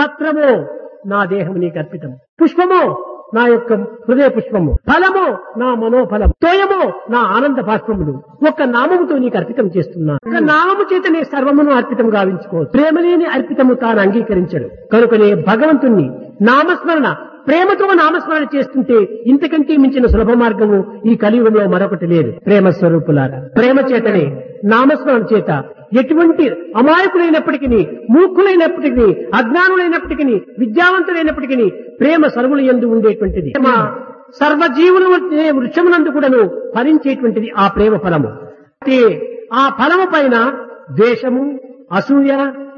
పత్రమో నా దేహం నీకు అర్పితం పుష్పమో నా యొక్క హృదయ పుష్పము ఫలమో నా మనోఫలం తోయమో నా ఆనంద బాష్పములు ఒక్క నామముతో నీకు అర్పితం చేస్తున్నా ఒక నామము చేత నీ సర్వమును అర్పితం గావించుకో ప్రేమలేని అర్పితము తాను అంగీకరించడు కనుకనే భగవంతుణ్ణి నామస్మరణ ప్రేమతో నామస్మరణ చేస్తుంటే ఇంతకంటే మించిన సులభ మార్గము ఈ కలియుగంలో మరొకటి లేదు ప్రేమ స్వరూపులారా ప్రేమ చేతనే నామస్మరణ చేత ఎటువంటి అమాయకులైనప్పటికీ మూర్ఖులైనప్పటికీ అజ్ఞానులైనప్పటికీ విద్యావంతులైనప్పటికీ ప్రేమ సర్వుల ఎందు ఉండేటువంటిది ప్రేమ సర్వజీవులు వృక్షమునందు కూడాను ఫలించేటువంటిది ఆ ప్రేమ ఫలము అయితే ఆ ఫలము పైన ద్వేషము అసూయ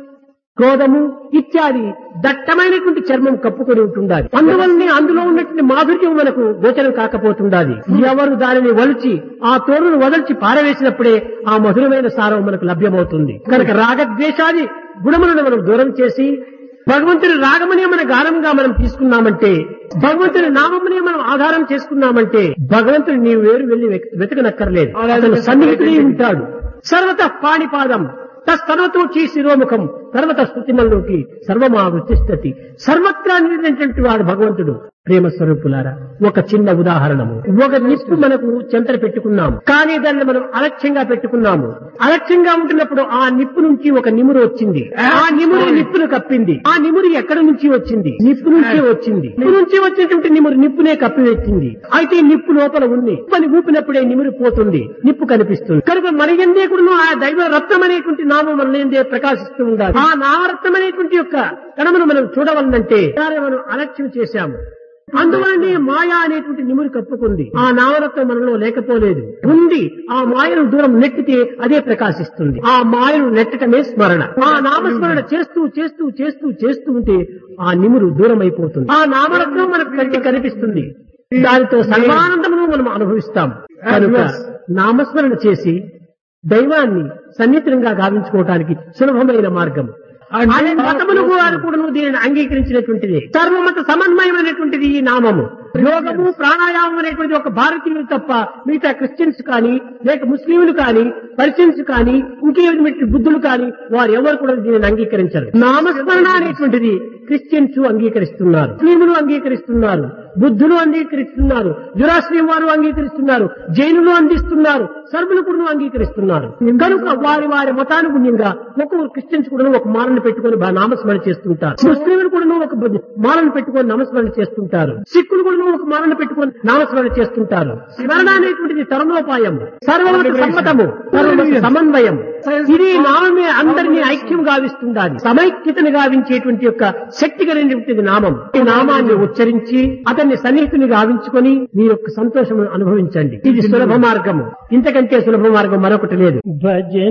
క్రోధము ఇత్యాది దట్టమైనటువంటి చర్మం కప్పుకొని ఉంటుండాలి అందువల్లనే అందులో ఉన్నటువంటి మాధుర్యం మనకు గోచరం కాకపోతుండాలి ఎవరు దానిని వలిచి ఆ తోడును వదల్చి పారవేసినప్పుడే ఆ మధురమైన సారం మనకు లభ్యమవుతుంది కనుక రాగద్వేషాది గుణములను మనం దూరం చేసి భగవంతుని రాగమనే మన గానంగా మనం తీసుకున్నామంటే భగవంతుని నామమునే మనం ఆధారం చేసుకున్నామంటే భగవంతుని నీవు వేరు వెళ్లి వెతకనక్కర్లేదు అతను సన్నిహితుడే ఉంటాడు సర్వత పాణిపాదం తస్తనతోచి శిరోముఖం సర్వత స్థుతిమల్లోకి సర్వమా వృత్తిష్టతి సర్వత్రా నిలిచినటువంటి వాడు భగవంతుడు ప్రేమ స్వరూపులారా ఒక చిన్న ఉదాహరణము ఒక నిప్పు మనకు చెంతన పెట్టుకున్నాము కానీ దాన్ని మనం అలక్ష్యంగా పెట్టుకున్నాము అలక్ష్యంగా ఉంటున్నప్పుడు ఆ నిప్పు నుంచి ఒక నిమురు వచ్చింది ఆ నిమురు నిప్పును కప్పింది ఆ నిమురు ఎక్కడి నుంచి వచ్చింది నిప్పు నుంచే వచ్చింది నిప్పు నుంచి వచ్చినటువంటి నిమురు నిప్పునే కప్పివెచ్చింది అయితే నిప్పు లోపల ఉంది పని ఊపినప్పుడే నిమురు పోతుంది నిప్పు కనిపిస్తుంది కనుక మన ఎందే కూడా ఆ దైవ రత్నం అనేటువంటి నామం మన ఎందే ప్రకాశిస్తూ ఉండాలి ఆ నామరత్నం అనేటువంటి యొక్క కణమును మనం చూడవలనంటే దాన్ని మనం అలక్ష్యం చేశాము అందువల్లనే మాయా అనేటువంటి నిమురు కప్పుకుంది ఆ నామరత్నం మనలో లేకపోలేదు ఉంది ఆ మాయను దూరం నెట్టితే అదే ప్రకాశిస్తుంది ఆ మాయను నెట్టటమే స్మరణ ఆ నామస్మరణ చేస్తూ చేస్తూ చేస్తూ చేస్తూ ఉంటే ఆ నిమురు దూరం అయిపోతుంది ఆ నామరత్నం మనకు కంటి కనిపిస్తుంది దానితో సర్వానందమును మనం అనుభవిస్తాం కనుక నామస్మరణ చేసి దైవాన్ని సన్నిహితంగా గావించుకోవటానికి సులభమైన మార్గం అనే మతములు వారు కూడా దీనిని అంగీకరించినటువంటిది సర్వమత సమన్వయమైనటువంటిది ఈ నామము యోగము ప్రాణాయామం అనేటువంటి ఒక భారతీయులు తప్ప మిగతా క్రిస్టియన్స్ కానీ లేక ముస్లింలు కానీ పర్షియన్స్ కానీ ఇంకేటువంటి బుద్ధులు కానీ వారు ఎవరు కూడా దీనిని అంగీకరించరు నామస్మరణ అనేటువంటిది క్రిస్టియన్స్ అంగీకరిస్తున్నారు ముస్లింలు అంగీకరిస్తున్నారు బుద్ధులు అంగీకరిస్తున్నారు జురాశ్రీ వారు అంగీకరిస్తున్నారు జైనులు అందిస్తున్నారు సర్వులు కూడా అంగీకరిస్తున్నారు కనుక వారి వారి మతానుగుణ్యంగా ఒక్కొక్క క్రిస్టియన్స్ కూడా ఒక మాలను పెట్టుకొని బా- నామస్మరణ చేస్తుంటారు ముస్లింలు కూడా ఒక బ- మాలను పెట్టుకొని నామస్మరణ చేస్తుంటారు సిక్కులు కూడా ఒక మాలను పెట్టుకొని నామస్మరణ చేస్తుంటారు స్మరణ అనేటువంటిది తరుణోపాయం సర్వమత సమ్మతము సర్వమత సమన్వయం ఇది నామమే అందరినీ ఐక్యం గావిస్తుండాలి సమైక్యతను గావించేటువంటి యొక్క శక్తి కలిగినటువంటిది నామం ఈ నామాన్ని ఉచ్చరించి అతన్ని సన్నిహితుని గావించుకొని మీ యొక్క సంతోషం అనుభవించండి ఇది సులభ మార్గము ఇంతకంటే సులభ మార్గం మరొకటి లేదు భజ